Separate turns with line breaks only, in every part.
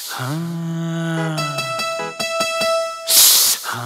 ಹಾ ಹಾ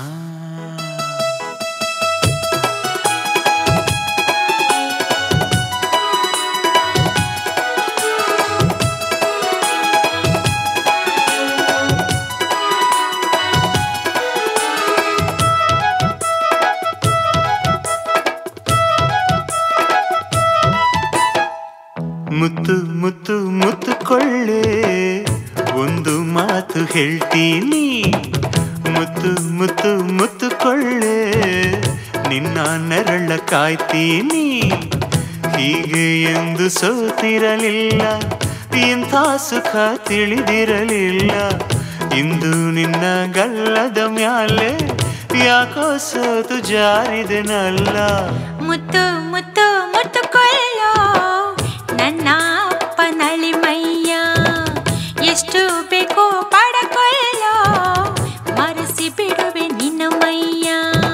ಮುತ್ತು ಮುತ್ತು ಮುತ್ತುಕೊಳ್ಳೆ ಒಂದು ಮಾತು ಹೇಳ್ತೀನಿ ಮುತ್ತು ಮುತ್ತು ಮುತ್ತುಕೊಳ್ಳೆ ನಿನ್ನ ನೆರಳ ಕಾಯ್ತೀನಿ ಹೀಗೆ ಎಂದು ಸೋತಿರಲಿಲ್ಲ ಇಂಥ ಸುಖ ತಿಳಿದಿರಲಿಲ್ಲ ಇಂದು ನಿನ್ನ ಗಲ್ಲದ ಮ್ಯಾಲೆ ಯಾಕೋ ಸೋತು ಜಾರಿದೆನಲ್ಲ
ಮುತ್ತು ಮುತ್ತು ಮುತ್ತುಕೊಳ್ಳೋ ನನ್ನ ಅಪ್ಪನಳಿ ಮೈಯ ಎಷ್ಟು ಬೇಕೋ ಪಡಕೊಳ್ಳೋ ಮರೆಸಿ ಬಿಡುವೆ ನಿನ್ನ ಮೈಯ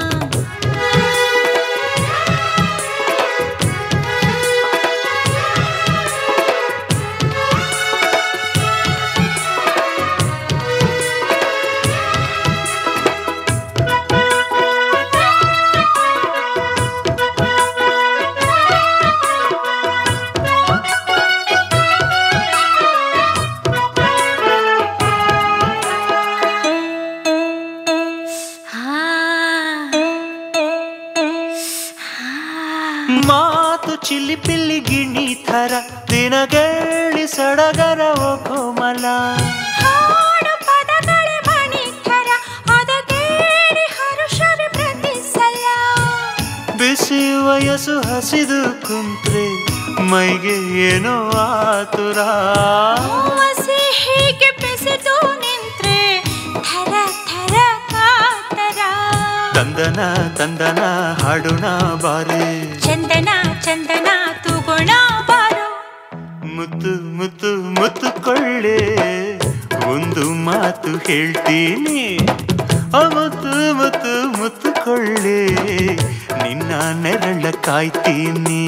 ಹಾ
ಮಾತು ಚಿಲಿಪಿಲ್ಲಿ ಗಿಣಿ ಥರ ದಿನಗಳಿ ಸಡಗರ ಓ ಕೋಮಲ
ಹಾಡು ಪದಗಳೇ ಮಣಿಕರ ಅದ ಕೇಳಿ ಹರುಷವೇ ಪ್ರತಿ ಸಲ
ಬಿಸಿ ವಯಸ್ಸು ಹಸಿದು ಕುಂತ್ರೆ ಮೈಗೆ ಏನೋ ಆತುರ
ಹೂವಸಿ ಹೀಗೆ ಬೆಸೆದು ನಿಂತ್ರೆ ಥರ ಥರ ಕಾತರ
ತಂದನ ತಂದನ ಹಾಡುಣ ಬಾರೆ
ಚಂದನ ಚಂದನ ತೂಗೋಣ ಬಾರೋ
ಮುತ್ತು ಮುತ್ತು ಮುತ್ತುಕೊಳ್ಳೆ ಒಂದು ಮಾತು ಹೇಳ್ತೀನಿ ಆ ಮುತ್ತು ಮುತ್ತು ಮುತ್ತುಕೊಳ್ಳೆ ನಿನ್ನ ನೆರಳ ಕಾಯ್ತೀನಿ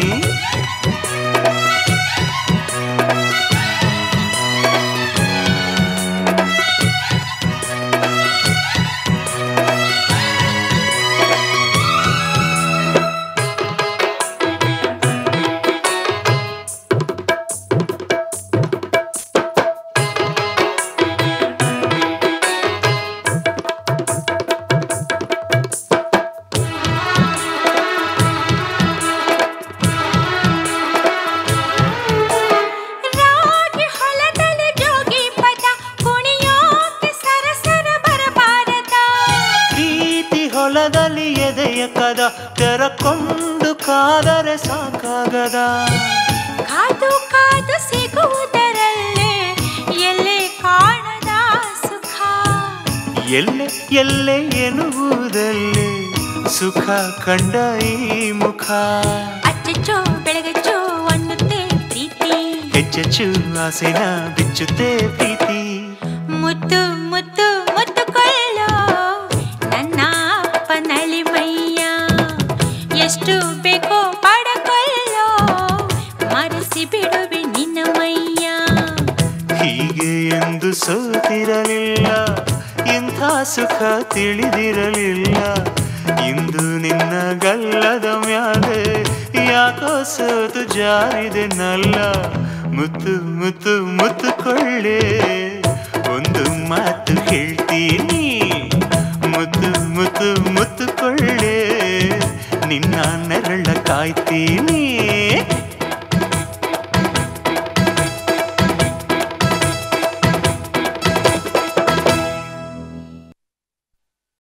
ರಾಗಿ ಹೊಲದಲ್ಲಿ ಜೋಗಿ ಪದ ಕುಣಿಯೋಕೆ ಸರಸರ ಬರಬಾರದ
ಪ್ರೀತಿ ಹೊಲದಲ್ಲಿ ಎದೆಯ ಕದ ತೆರಕೊಂಡು ಕಾದರೆ ಸಾಕಾಗದ
ಕಾದು ಕಾದು ಸಿಗುವುದರಲ್ಲೇ ಎಲ್ಲೇ ಕಾಣದ ಸುಖ
ಎಲ್ಲೆ ಎಲ್ಲೆ ಎನ್ನುವುದಲ್ಲೇ ಸುಖ ಕಂಡ ಈ ಮುಖ
ಅಚ್ಚಚ್ಚೋ ಬೆಳಗಚ್ಚೋ ಅನ್ನುತ್ತೆ ಪ್ರೀತಿ
ಹೆಚ್ಚೆಚ್ಚು ಆಸೆನ ಬಿಚ್ಚುತ್ತೆ ಪ್ರೀತಿ
ಮುತ್ತು ಮುತ್ತು ಮುತ್ತುಕೊಳ್ಳೋ ನನ್ನ ಅಪ್ಪನಳಿ ಮೈಯ ಎಷ್ಟು ಬೇಕೋ ಪಡಕೊಳ್ಳೋ ಮರೆಸಿ ಬಿಡುವೆ ನಿನ್ನ ಮೈಯ
ಹೀಗೆ ಎಂದು ಸೋತಿರಲಿಲ್ಲ ಇಂಥ ಸುಖ ತಿಳಿದಿರಲಿಲ್ಲ ಇಂದು ನಿನ್ನ ಗಲ್ಲದ ಮ್ಯಾಲೆ ಯಾಕೋ ಸೋತು ಜಾರಿದೆನಲ್ಲ ಮುತ್ತು ಮುತ್ತು ಮುತ್ತುಕೊಳ್ಳೆ ಒಂದು ಮಾತು ಹೇಳ್ತೀನಿ ಮುತ್ತು ಮುತ್ತು ಮುತ್ತುಕೊಳ್ಳೆ ನಿನ್ನ ನೆರಳ ಕಾಯ್ತೀನಿ